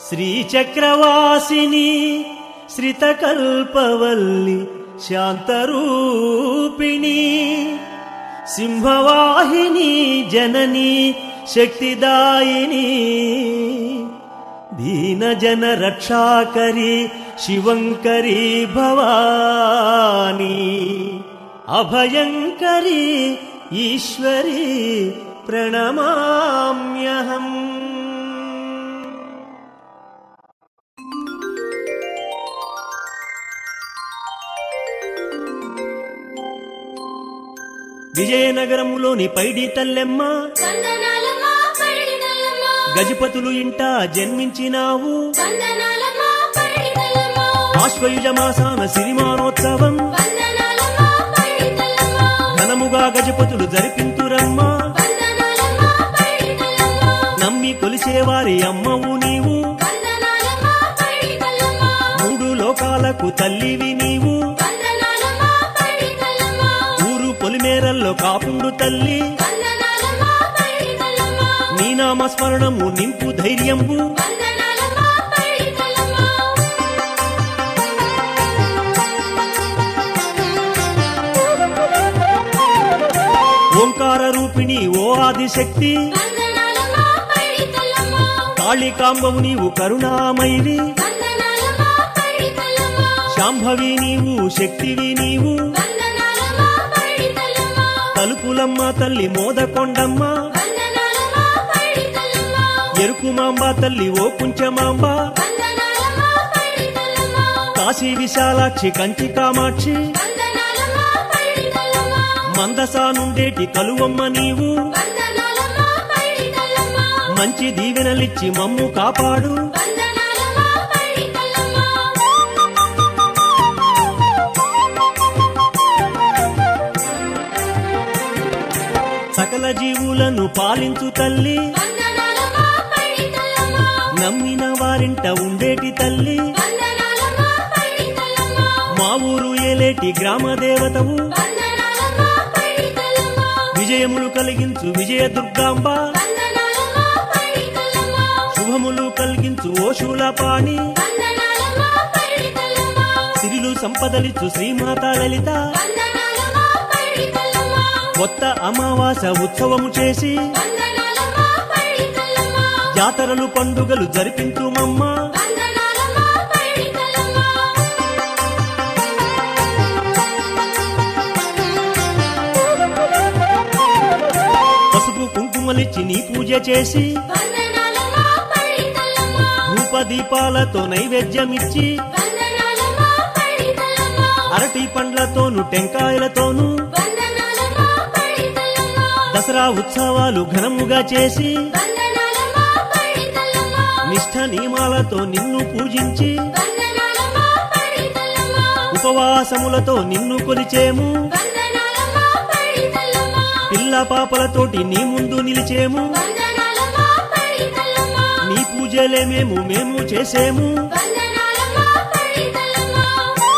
శ్రీచక్రవాసిని శ్రితకల్పవల్లి శాంతరూపిణి సింహవాహిని జనని శక్తిదాయిని దీనజన రక్షాకరి శివంకరి భవాని అభయంకరి ఈశ్వరి ప్రణమామ్యహం విజయనగరములోని పైడి తల్లెమ్మ వందనాలమ్మా పైడితల్లమ్మా గజపతులు ఇంట జన్మించినావు వందనాలమ్మా పైడితల్లమ్మా ఆశ్వయుజ మాసాన సిరిమానోత్సవం వందనాలమ్మా పైడితల్లమ్మా ఘనముగా గజపతులు జరిపింతురమ్మా వందనాలమ్మా పైడితల్లమ్మా నమ్మి కొలిసేవారి అమ్మవు నీవు వందనాలమ్మా పైడితల్లమ్మా మూడు లోకాలకు తల్లివి నీవు వందనాలమ్మా పైడితల్లమ్మా ఊరు పొలిమేరల్లో కాపుండు తల్లి వందనాలమ్మా పైడితల్లమ్మా నీ నామస్మరణము నింపు ధైర్యంబు వందనాలమ్మా పైడితల్లమ్మా ఓంకార రూపిణి ఓ ఆదిశక్తి వందనాలమ్మా పైడితల్లమ్మా కాళికాంబవు నీవు కరుణామైవి వందనాలమ్మా పైడితల్లమ్మా శాంభవి నీవు శక్తివి నీవు వందనాలమ్మా పైడితల్లమ్మా తలుపులమ్మ తల్లి మోదకొండమ్మ వందనాలమ్మా పైడితల్లమ్మా ఎరుకుమాంబ తల్లి ఓ కుంచమాంబ వందనాలమ్మా పైడితల్లమ్మా కాశీ విశాలాక్షి కంచి కామాక్షి వందనాలమ్మా పైడితల్లమ్మా మందసా నుండేటి కలువమ్మ నీవు వందనాలమ్మా పైడితల్లమ్మా మంచి దీవెనలిచ్చి మమ్ము కాపాడు వందనాలమ్మా పైడితల్లమ్మా సకల జీవులను పాలించు తల్లి వందనాలమ్మా పైడితల్లమ్మా నమ్మిన వారింట ఉండేటి తల్లి వందనాలమ్మా పైడితల్లమ్మా మా ఊరు ఏలేటి గ్రామ దేవతవు వందనాలమ్మా పైడితల్లమ్మా విజయములు కలిగించు విజయ దుర్గాంబ వందనాలమ్మా పైడితల్లమ్మా శుభములు కలిగించు ఓ శూలపాణి వందనాలమ్మా పైడితల్లమ్మా సిరిలు సంపదలిచ్చు శ్రీమాత లలిత వందనాలమ్మా పైడితల్లమ్మా కొత్త అమావాస ఉత్సవము చేసి వందనాలమ్మా పైడితల్లమ్మా జాతరలు పండుగలు జరిపించుమమ్మ వందనాలమ్మా పైడితల్లమ్మా పసుపు కుంకుమలిచ్చి నీ పూజ చేసి వందనాలమ్మా పైడితల్లమ్మా ధూప దీపాలతో నైవేద్యమిచ్చి వందనాలమ్మా పైడితల్లమ్మా అరటి పండ్లతోను టెంకాయలతోను వందనాలమ్మా పైడితల్లమ్మా దసరా ఉత్సవాలు ఘనముగా చేసి వందనాలమ్మా పైడితల్లమ్మా నిష్ఠ నియమాలతో నిన్ను పూజించి వందనాలమ్మా పైడితల్లమ్మా ఉపవాసములతో నిన్ను కొలిచేము వందనాలమ్మా పైడితల్లమ్మా పిల్ల పాపలతోటి నీ ముందు నిలిచేము వందనాలమ్మా పైడితల్లమ్మా నీ పూజలే మేము మేము చేసేము వందనాలమ్మా పైడితల్లమ్మా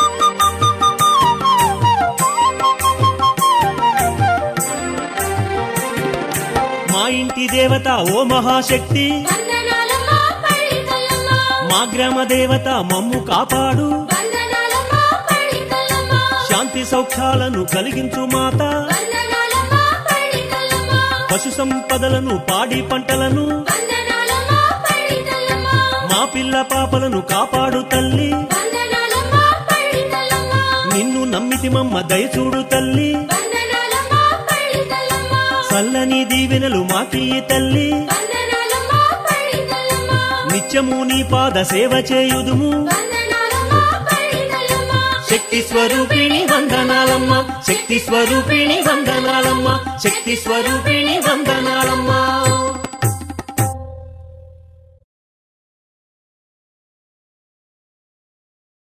మా ఇంటి దేవత ఓ మహాశక్తి వందనాలమ్మా పైడితల్లమ్మా మా గ్రామ దేవత మమ్ము కాపాడు వందనాలమ్మా పైడితల్లమ్మా శాంతి సౌఖ్యాలను కలిగించు మాత వందనాలమ్మా పైడితల్లమ్మా పశు సంపదలను పాడి పంటలను వందనాలమ్మా పైడితల్లమ్మా మా పిల్ల పాపలను కాపాడు తల్లి వందనాలమ్మా పైడితల్లమ్మా నిన్ను నమ్మితి మమ్మ దయచూడు తల్లి వందనాలమ్మా పైడితల్లమ్మా చల్లని దీవెనలు మాకీ తల్లి వందనాలమ్మా పైడితల్లమ్మా నిత్యము నీ పాద సేవ చేయుదుము వందనాలమ్మా పైడితల్లమ్మా శక్తి స్వరూపిణి వందనాలమ్మ శక్తి స్వరూపిణి వందనాలమ్మ శక్తి స్వరూపిణి వందనాలమ్మ